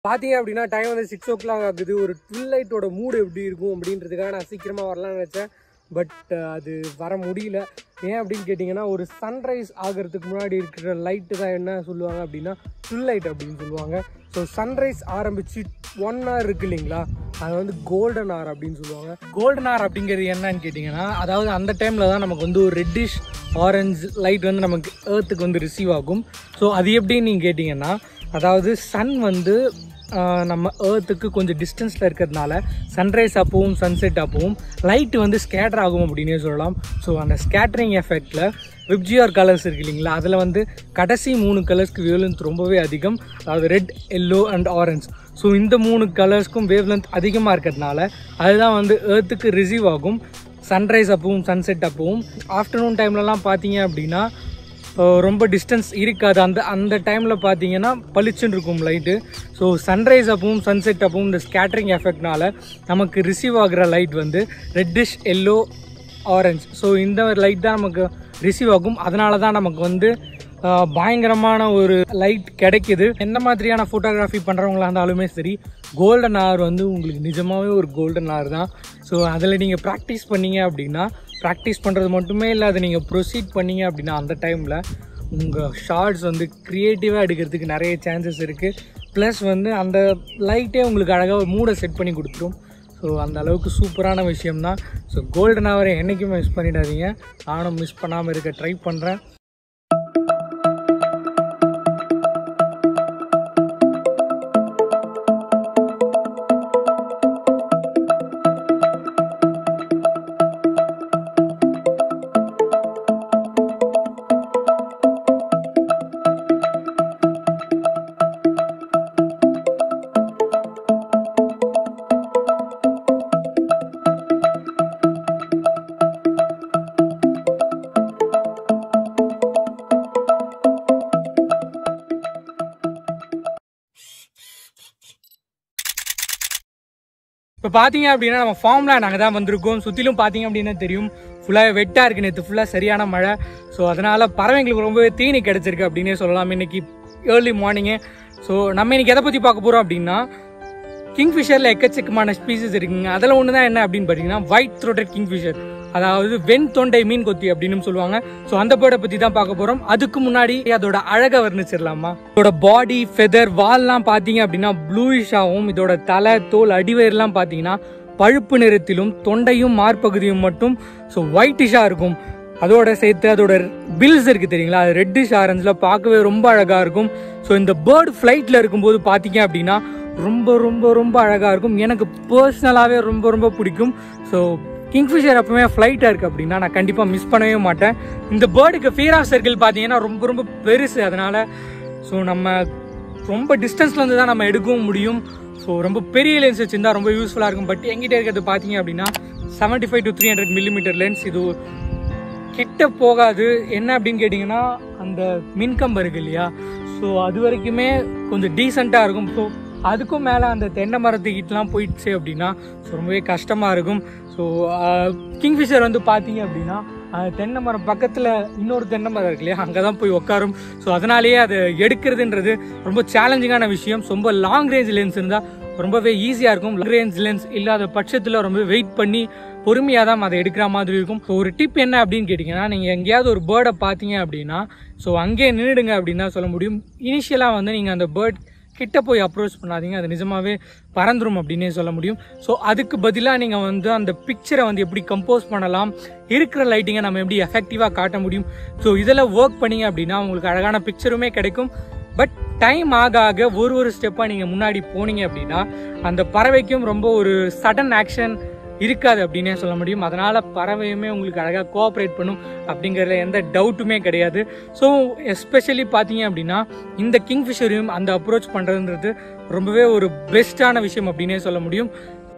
பார்த்தீங்க அப்படின்னா டைம் வந்து சிக்ஸ் ஓ கிளாக் ஆகுது ஒரு லைட்டோட மூடு எப்படி இருக்கும் அப்படின்றதுக்காக நான் சீக்கிரமாக வரலாம்னு நினச்சேன் பட் அது வர முடியல ஏன் அப்படின்னு கேட்டிங்கன்னா ஒரு சன்ரைஸ் ஆகிறதுக்கு முன்னாடி இருக்கிற லைட்டு தான் என்ன சொல்லுவாங்க அப்படின்னா லைட் அப்படின்னு சொல்லுவாங்க ஸோ சன்ரைஸ் ஆரம்பித்து ஒன் ஹவர் இருக்கு இல்லைங்களா அது வந்து கோல்டன் ஹவர் அப்படின்னு சொல்லுவாங்க கோல்டன் ஹவர் அப்படிங்கிறது என்னன்னு கேட்டிங்கன்னா அதாவது அந்த டைமில் தான் நமக்கு வந்து ஒரு ரெட்டிஷ் ஆரஞ்சு லைட் வந்து நமக்கு ஏர்த்துக்கு வந்து ரிசீவ் ஆகும் ஸோ அது எப்படின்னு நீங்கள் கேட்டிங்கன்னா அதாவது சன் வந்து ஆஹ், நம்ம ஏர்த்துக்கு கொஞ்சம் டிஸ்டன்ஸில் இருக்கிறதுனால சன்ரைஸ் அப்பவும் சன்செட் அப்பவும் லைட் வந்து ஸ்கேட்டர் ஆகும் அப்படின்னே சொல்லலாம் ஸோ அந்த ஸ்கேட்டரிங் எஃபெக்டில் விப்ஜிஆர் கலர்ஸ் இருக்கு இல்லைங்களா அதில் வந்து கடைசி மூணு கலர்ஸ்க்கு வேவ்லென்த் ரொம்பவே அதிகம் அதாவது red yellow and orange so இந்த மூணு கலர்ஸ்க்கும் வேவ்லென்த் அதிகமாக இருக்கிறதுனால அதுதான் வந்து ஏர்த்துக்கு ரிசீவ் ஆகும் சன்ரைஸ் அப்பவும் சன்செட் அப்பவும் ஆஃப்டர்நூன் டைம்லலாம் பார்த்தீங்க அப்படின்னா அஹ் ரொம்ப டிஸ்டன்ஸ் இருக்காது அந்த அந்த டைமில் பார்த்தீங்கன்னா பளிச்சுன்னு இருக்கும் லைட்டு ஸோ சன்ரைஸ் அப்பவும் சன்செட் அப்பவும் இந்த ஸ்கேட்டரிங் எஃபெக்ட்னால நமக்கு ரிசீவ் ஆகுற லைட் வந்து ரெட்டிஷ் எல்லோ ஆரஞ்ச் ஸோ இந்த லைட் தான் நமக்கு ரிசீவ் ஆகும் அதனால தான் நமக்கு வந்து அஹ், பயங்கரமான ஒரு லைட் கிடைக்குது எந்த மாதிரியான ஃபோட்டோகிராஃபி பண்ணுறவங்களா இருந்தாலுமே சரி கோல்டன் ஆர் வந்து உங்களுக்கு நிஜமாகவே ஒரு கோல்டன் ஆர் தான் ஸோ அதில் நீங்கள் ப்ராக்டிஸ் பண்ணீங்க அப்படின்னா ப்ராக்டிஸ் பண்ணுறது மட்டுமே இல்லை அதை நீங்கள் ப்ரொசீட் பண்ணீங்க அப்படின்னா அந்த டைமில் உங்கள் ஷார்ட்ஸ் வந்து க்ரியேட்டிவாக எடுக்கிறதுக்கு நிறைய சான்சஸ் இருக்குது ப்ளஸ் வந்து அந்த லைட்டே உங்களுக்கு அழகாக மூடை செட் பண்ணி கொடுத்துரும் ஸோ அந்த அளவுக்கு சூப்பரான விஷயம்தான் ஸோ கோல்டன் ஹவரை என்றைக்குமே மிஸ் பண்ணிடாதீங்க நானும் மிஸ் பண்ணாமல் இருக்க ட்ரை பண்ணுறேன் இப்போ பார்த்தீங்க அப்படின்னா நம்ம ஃபார்ம்ல நாங்கள் தான் வந்திருக்கோம் சுற்றிலும் பார்த்தீங்க அப்படின்னா தெரியும் ஃபுல்லாக வெட்டாக இருக்கு நேற்று ஃபுல்லாக சரியான மழை ஸோ அதனால பறவைங்களுக்கு ரொம்பவே தீனி கிடைச்சிருக்கு அப்படின்னே சொல்லலாம் இன்னைக்கு ஏர்லி மார்னிங்கு ஸோ நம்ம இன்னைக்கு எதை பற்றி பார்க்க போகிறோம் அப்படின்னா கிங்ஃபிஷரில் எக்கச்சக்கமான ஸ்பீசிஸ் இருக்குங்க அதில் ஒன்று தான் என்ன அப்படின்னு பார்த்தீங்கன்னா ஒயிட் த்ரோட்டட் கிங்ஃபிஷர் அதாவது வெண் தொண்டை மீன் கொத்தி அப்படின்னு சொல்லுவாங்க ஸோ அந்த பேர்டை பற்றி தான் பார்க்க போகிறோம் அதுக்கு முன்னாடி அதோட அழகை வர்ணிச்சிடலாமா இதோட பாடி ஃபெதர் வால்லாம் பார்த்தீங்க அப்படின்னா ப்ளூயிஷாகவும் இதோட தலை தோல் அடிவயர்லாம் பார்த்தீங்கன்னா பழுப்பு நிறத்திலும் தொண்டையும் மார்பகுதியும் மட்டும் ஸோ ஒயிட்டிஷாக இருக்கும் அதோட சேர்த்து அதோட பில்ஸ் இருக்கு தெரியுங்களா அது ரெட்டிஷ் ஆரஞ்சில் பார்க்கவே ரொம்ப அழகாக இருக்கும் ஸோ இந்த பேர்டு ஃப்ளைட்டில் இருக்கும்போது பார்த்தீங்க அப்படின்னா ரொம்ப ரொம்ப ரொம்ப அழகாக இருக்கும் எனக்கு பர்சனலாகவே ரொம்ப ரொம்ப பிடிக்கும் ஸோ கிங்ஃபிஷர் எப்பவுமே ஃப்ளைட்டாக இருக்குது அப்படின்னா நான் கண்டிப்பாக மிஸ் பண்ணவே மாட்டேன் இந்த பேர்டுக்கு ஃபியர் ஆஃப் சர்க்கிள் பார்த்தீங்கன்னா ரொம்ப ரொம்ப பெருசு அதனால் ஸோ நம்ம ரொம்ப டிஸ்டன்ஸ்ல இருந்து தான் நம்ம எடுக்கவும் முடியும் ஸோ ரொம்ப பெரிய லென்ஸ் வச்சிருந்தா ரொம்ப யூஸ்ஃபுல்லாக இருக்கும் பட் எங்கிட்ட இருக்கிறது பார்த்தீங்க அப்படின்னா seventy five to three hundred millimetre lens இது கிட்ட போகாது என்ன அப்படின்னு கேட்டிங்கன்னா அந்த மின்கம்பம் இருக்கு இல்லையா ஸோ அது வரைக்குமே கொஞ்சம் டீசெண்டாக இருக்கும் ஸோ அதுக்கும் மேலே அந்த தென்னை மரத்துக்கிட்டலாம் போயிடுச்சு அப்படின்னா ஸோ ரொம்பவே கஷ்டமாக இருக்கும் ஸோ கிங்ஃபிஷர் வந்து பார்த்தீங்க அப்படின்னா அஹ், தென்னை மரம் பக்கத்தில் இன்னொரு தென்னை மரம் இருக்கு இல்லையா அங்கே தான் போய் உட்காரும் ஸோ அதனாலேயே அதை எடுக்கிறதுன்றது ரொம்ப சேலஞ்சிங்கான விஷயம் ரொம்ப லாங் ரேஞ்ச் லென்ஸ் இருந்தால் ரொம்பவே ஈஸியாக இருக்கும் லாங் ரேஞ்ச் லென்ஸ் இல்லாத பட்சத்தில் ரொம்ப வெயிட் பண்ணி பொறுமையாக தான் அதை எடுக்கிற மாதிரி இருக்கும் ஸோ ஒரு டிப் என்ன அப்படின்னு கேட்டிங்கன்னா நீங்கள் எங்கேயாவது ஒரு பேர்டை பார்த்தீங்க அப்படின்னா ஸோ அங்கேயே நின்றுடுங்க அப்படின்னு தான் சொல்ல முடியும் இனிஷியலாக வந்து நீங்கள் அந்த பேர்ட் கிட்ட போய் அப்ரோச் பண்ணாதீங்க அது நிஜமாவே பறந்துரும் அப்படின்னே சொல்ல முடியும் ஸோ அதுக்கு பதிலாக நீங்கள் வந்து அந்த பிக்சரை வந்து எப்படி கம்போஸ் பண்ணலாம் இருக்கிற லைட்டிங்கை நம்ம எப்படி எஃபெக்டிவாக காட்ட முடியும் ஸோ இதில் ஒர்க் பண்ணீங்க அப்படின்னா உங்களுக்கு அழகான பிக்சருமே கிடைக்கும் பட் டைம் ஆக ஆக ஒரு ஒரு ஸ்டெப்பாக நீங்கள் முன்னாடி போனீங்க அப்படின்னா அந்த பறவைக்கும் ரொம்ப ஒரு சடன் ஆக்ஷன் இருக்காது அப்படின்னே சொல்ல முடியும் அதனால பறவையுமே உங்களுக்கு அழகாக கோஆப்ரேட் பண்ணும் அப்படிங்கிறதுல எந்த டவுட்டுமே கிடையாது ஸோ எஸ்பெஷலி பார்த்தீங்க அப்படின்னா இந்த கிங்ஃபிஷரையும் அந்த அப்ரோச் பண்ணுறதுன்றது ரொம்பவே ஒரு பெஸ்ட்டான விஷயம் அப்படின்னே சொல்ல முடியும்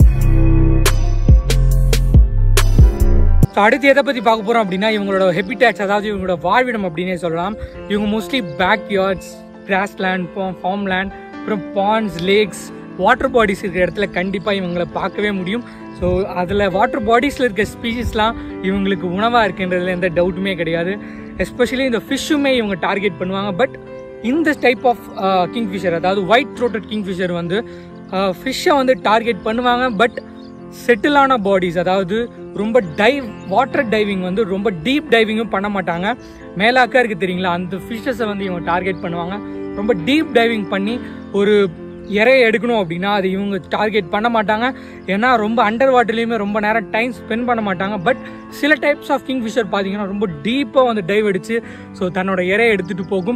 ஸோ அடுத்து எதை பற்றி பார்க்க போகிறோம் அப்படின்னா இவங்களோட ஹெபிடேட்ஸ் அதாவது இவங்களோட வாழ்விடம் அப்படின்னே சொல்லலாம் இவங்க mostly back yards grass land farm land அப்புறம் பாண்ட்ஸ் லேக்ஸ் வாட்டர் பாடிஸ் இருக்கிற இடத்துல கண்டிப்பாக இவங்களை பார்க்கவே முடியும் ஸோ அதில் வாட்டர் பாடிஸில் இருக்க ஸ்பீஷிஸ்லாம் இவங்களுக்கு உணவாக இருக்குன்றதுல எந்த டவுட்டுமே கிடையாது எஸ்பெஷலி இந்த ஃபிஷ்ஷுமே இவங்க டார்கெட் பண்ணுவாங்க பட் இந்த டைப் ஆஃப் கிங்ஃபிஷர் அதாவது ஒயிட் த்ரோட்டட் கிங்ஃபிஷர் வந்து ஃபிஷ்ஷை வந்து டார்கெட் பண்ணுவாங்க பட் செட்டிலான பாடிஸ் அதாவது ரொம்ப டைவ் வாட்டர் டைவிங் வந்து ரொம்ப டீப் டைவிங்கும் பண்ண மாட்டாங்க மேலாக்கா இருக்கு தெரியுங்களா அந்த ஃபிஷ்ஷஸை வந்து இவங்க டார்கெட் பண்ணுவாங்க ரொம்ப டீப் டைவிங் பண்ணி ஒரு இறைய எடுக்கணும் அப்படின்னா அது இவங்க டார்கெட் பண்ண மாட்டாங்க ஏன்னா ரொம்ப அண்டர் வாட்டர்லேயுமே ரொம்ப நேரம் டைம் ஸ்பெண்ட் பண்ண மாட்டாங்க பட் சில டைப்ஸ் ஆஃப் கிங் ஃபிஷர் பார்த்தீங்கன்னா ரொம்ப டீப்பாக வந்து டைவ் அடிச்சு ஸோ தன்னோட இறைய எடுத்துகிட்டு போகும்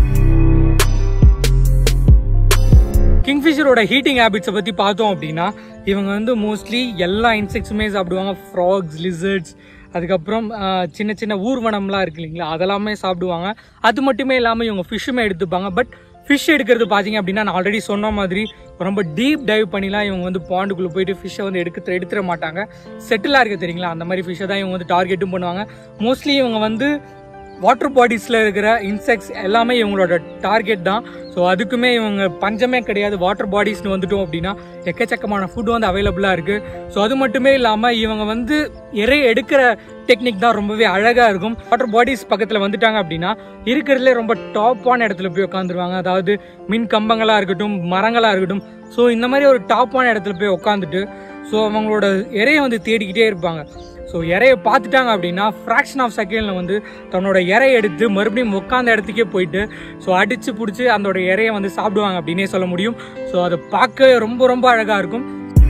கிங்ஃபிஷரோட ஹீட்டிங் ஹேபிட்ஸை பற்றி பார்த்தோம் அப்படின்னா இவங்க வந்து மோஸ்ட்லி எல்லா இன்செக்ட்ஸுமே சாப்பிடுவாங்க ஃப்ராக்ஸ் லிசர்ட்ஸ் அதுக்கப்புறம் ஆஹ், சின்ன சின்ன ஊர்வனம்லாம் இருக்கு இல்லைங்களா அதெல்லாமே சாப்பிடுவாங்க அது மட்டுமே இல்லாமல் இவங்க ஃபிஷ்ஷுமே எடுத்துப்பாங்க பட் ஃபிஷ் எடுக்கிறது பார்த்தீங்க அப்படின்னா நான் ஆல்ரெடி சொன்ன மாதிரி ரொம்ப டீப் டைவ் பண்ணிலாம் இவங்க வந்து பாண்டுக்குள்ளே போயிட்டு ஃபிஷ்ஷை வந்து எடுக்க எடுத்துட மாட்டாங்க செட்டிலாக இருக்க தெரியுங்களா அந்த மாதிரி ஃபிஷ்ஷை தான் இவங்க வந்து டார்கெட்டும் பண்ணுவாங்க மோஸ்ட்லி இவங்க வந்து வாட்டர் பாடிஸில் இருக்கிற இன்செக்ட்ஸ் எல்லாமே இவங்களோட டார்கெட் தான் ஸோ அதுக்குமே இவங்க பஞ்சமே கிடையாது வாட்டர் பாடிஸ்னு வந்துட்டோம் அப்படின்னா எக்கச்சக்கமான ஃபுட் வந்து அவைலபிளாக இருக்குது ஸோ அது மட்டுமே இல்லாமல் இவங்க வந்து இறை எடுக்கிற டெக்னிக் தான் ரொம்பவே அழகாக இருக்கும் வாட்டர் பாடிஸ் பக்கத்தில் வந்துட்டாங்க அப்படின்னா இருக்கிறதுலே ரொம்ப டாப்பான இடத்துல போய் உட்காந்துருவாங்க அதாவது மின் கம்பங்களாக இருக்கட்டும் மரங்களாக இருக்கட்டும் ஸோ இந்த மாதிரி ஒரு டாப்பான இடத்துல போய் உட்காந்துட்டு ஸோ அவங்களோட இறையை வந்து தேடிக்கிட்டே இருப்பாங்க ஸோ இறையை பார்த்துட்டாங்க அப்படின்னா ஃப்ராக்ஷன் ஆஃப் செகண்டில் வந்து தன்னோட இறையை எடுத்து மறுபடியும் உட்காந்த இடத்துக்கே போயிட்டு ஸோ அடித்து பிடிச்சி அதோட இறையை வந்து சாப்பிடுவாங்க அப்படின்னே சொல்ல முடியும் ஸோ அதை பார்க்கவே ரொம்ப ரொம்ப அழகாக இருக்கும்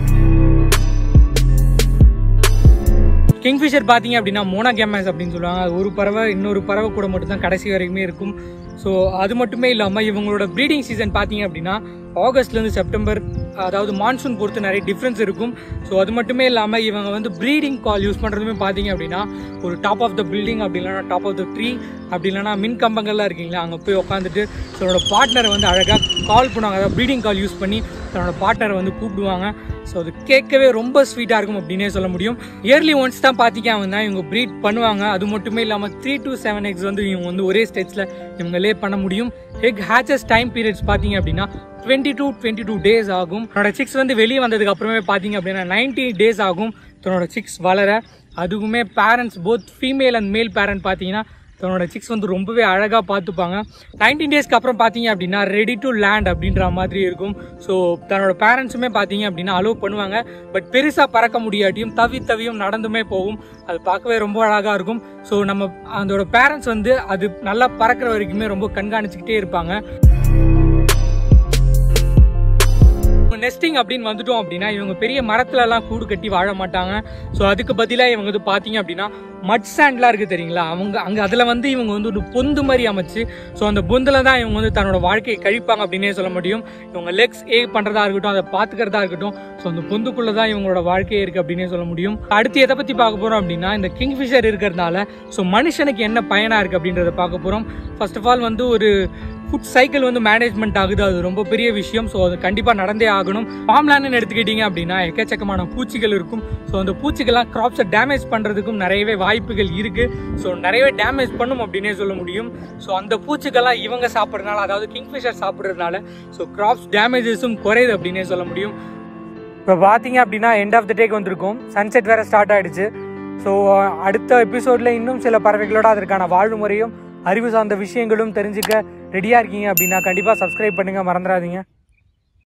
கிங்ஃபிஷர் பார்த்தீங்க அப்படின்னா மோனோகேமஸ் அப்படின்னு சொல்லுவாங்க அது ஒரு பறவை இன்னொரு பறவை கூட மட்டும்தான் கடைசி வரைக்குமே இருக்கும் ஸோ அது மட்டுமே இல்லாமல் இவங்களோட ப்ரீடிங் சீசன் பார்த்தீங்க அப்படின்னா ஆகஸ்ட்லேருந்து செப்டம்பர் அதாவது மான்சூன் பொறுத்து நிறைய டிஃப்ரென்ஸ் இருக்கும் ஸோ அது மட்டுமே இல்லாமல் இவங்க வந்து ப்ரீடிங் கால் யூஸ் பண்ணுறதுமே பார்த்தீங்க அப்படின்னா ஒரு டாப் ஆஃப் த பில்டிங் அப்படி இல்லைனா டாப் ஆஃப் த ட்ரீ அப்படி இல்லைனா மின் கம்பங்கள்லாம் இருக்கீங்களா அங்கே போய் உட்காந்துட்டு தன்னோட பார்ட்னரை வந்து அழகாக கால் பண்ணுவாங்க அதாவது ப்ரீடிங் கால் யூஸ் பண்ணி தன்னோட பார்ட்னரை வந்து கூப்பிடுவாங்க ஸோ அது கேட்கவே ரொம்ப ஸ்வீட்டாக இருக்கும் அப்படின்னே சொல்ல முடியும் இயர்லி ஒன்ஸ் தான் பார்த்தீங்க அப்படின்னா இவங்க ப்ரீட் பண்ணுவாங்க அது மட்டுமே இல்லாமல் த்ரீ டு செவன் எக்ஸ் வந்து இவங்க வந்து ஒரே ஸ்டேஜில் இவங்க லே பண்ண முடியும் எக் ஹேச்சஸ் டைம் பீரியட்ஸ் பார்த்தீங்க அப்படின்னா twenty two twenty two days ஆகும் தன்னோட சிக்ஸ் வந்து வெளியே வந்ததுக்கு அப்புறமே பார்த்தீங்க அப்படின்னா நைன்டி டேஸ் ஆகும் தன்னோட சிக்ஸ் வளர அதுக்குமே parents both female and male parent பார்த்தீங்கன்னா தன்னோட சிக்ஸ் வந்து ரொம்பவே அழகாக பார்த்துப்பாங்க நைன்டீன் டேஸ்க்கு அப்புறம் பார்த்தீங்க அப்படின்னா ரெடி டு லேண்ட் அப்படின்ற மாதிரி இருக்கும் ஸோ தன்னோட பேரண்ட்ஸுமே பார்த்தீங்க அப்படின்னா அலோவ் பண்ணுவாங்க பட் பெருசாக பறக்க முடியாட்டியும் தவி தவியும் நடந்துமே போகும் அது பார்க்கவே ரொம்ப அழகாக இருக்கும் ஸோ நம்ம அதோட பேரண்ட்ஸ் வந்து அது நல்லா பறக்கிற வரைக்குமே ரொம்ப கண்காணிச்சுக்கிட்டே இருப்பாங்க நெஸ்டிங் அப்படின்னு வந்துட்டோம் அப்படின்னா இவங்க பெரிய மரத்துல எல்லாம் கூடு கட்டி வாழ மாட்டாங்க ஸோ அதுக்கு பதிலாக இவங்க வந்து பார்த்தீங்க அப்படின்னா மட் சாண்ட்லாம் இருக்குது தெரியுங்களா அவங்க அங்கே அதில் வந்து இவங்க வந்து ஒரு பொந்து மாதிரி அமைச்சு ஸோ அந்த பொந்தில் தான் இவங்க வந்து தன்னோட வாழ்க்கையை கழிப்பாங்க அப்படின்னே சொல்ல முடியும் இவங்க லெக்ஸ் ஏ பண்ணுறதா இருக்கட்டும் அதை பார்த்துக்கிறதா இருக்கட்டும் ஸோ அந்த பொந்துக்குள்ளே தான் இவங்களோட வாழ்க்கையே இருக்குது அப்படின்னே சொல்ல முடியும் அடுத்து எதை பற்றி பார்க்க போகிறோம் அப்படின்னா இந்த கிங்ஃபிஷர் இருக்கிறதுனால ஸோ மனுஷனுக்கு என்ன பயனாக இருக்குது அப்படின்றத பார்க்க போகிறோம் ஃபர்ஸ்ட் ஆஃப் ஆல் வந்து ஒரு ஃபுட் சைக்கிள் வந்து மேனேஜ்மெண்ட் ஆகுது அது ரொம்ப பெரிய விஷயம் ஸோ அது கண்டிப்பாக நடந்தே ஆகணும் ஃபார்ம்லேண்ட்னு எடுத்துக்கிட்டீங்க அப்படின்னா எக்கச்சக்கமான பூச்சிகள் இருக்கும் ஸோ அந்த பூச்சிகள்லாம் கிராப்ஸை டேமேஜ் பண்ணுறதுக்கும் நிறையவே வாய்ப்புகள் இருக்குது ஸோ நிறையவே டேமேஜ் பண்ணும் அப்படின்னே சொல்ல முடியும் ஸோ அந்த பூச்சிகள்லாம் இவங்க சாப்பிட்றதுனால அதாவது கிங்ஃபிஷர் சாப்பிட்றதுனால ஸோ கிராப்ஸ் டேமேஜஸும் குறையுது அப்படின்னே சொல்ல முடியும் இப்போ பார்த்தீங்க அப்படின்னா எண்ட் ஆஃப் த டேக்கு வந்திருக்கும் சன்செட் வேறு ஸ்டார்ட் ஆகிடுச்சு ஸோ அடுத்த எபிசோடில் இன்னும் சில பறவைகளோட அதற்கான வாழ்வு முறையும் அறிவு சார்ந்த விஷயங்களும் தெரிஞ்சுக்க ரெடியாக இருக்கீங்க அப்படின்னா கண்டிப்பாக சப்ஸ்கிரைப் பண்ணுங்கள் மறந்துடாதீங்க